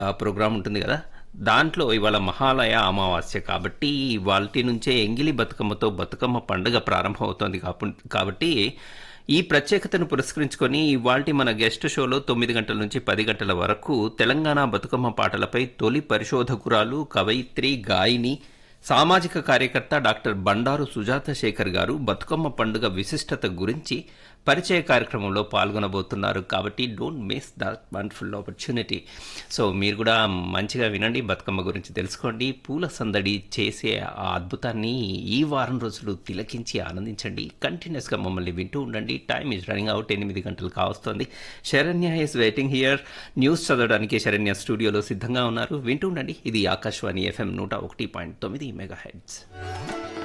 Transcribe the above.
programme ఉంటుంది కదా దాంట్లో ఇవాళ మహాలయ అమావాస్య కాబట్టి ఇవాల్టి నుంచే ఎంగిలి బతుకమ్మతో బతుకమ్మ పండుగ ప్రారంభమవుతోంది కాపు- కాబట్టి ఈ ప్రత్యేకతను పురస్కరించుకొని ఇవాల్టి మన గెస్ట్ షోలో తొమ్మిది గంటల నుంచి పది గంటల వరకు తెలంగాణ బతుకమ్మ పాటలపై తొలి పరిశోధకురాలు కవయిత్రి గాయని సామాజిక కార్యకర్త డాక్టర్ బండారు సుజాత శేఖర్ గారు బతుకమ్మ పండుగ విశిష్టత గురించి పరిచయ కార్యక్రమంలో పాల్గొనబోతున్నారు కాబట్టి don't miss that wonderful opportunity so మీరు కూడా మంచిగా వినండి బతుకమ్మ గురించి తెలుసుకోండి పూల సందడి చేసే ఆ అద్భుతాన్ని ఈ వారం రోజులు తిలకించి ఆనందించండి కంటిన్యూస్గా మమ్మల్ని వింటూ ఉండండి టైం ఈజ్ రన్నింగ్ అవుట్ ఎనిమిది గంటలు కావస్తోంది Saranya is waiting here news చదవడానికి శరణ్య స్టూడియోలో సిద్ధంగా ఉన్నారు వింటూ ఉండండి ఇది ఆకాశవాణి ఎఫ్ఎం నూట ఒకటి పాయింట్ తొమ్మిది మెగా హెడ్స్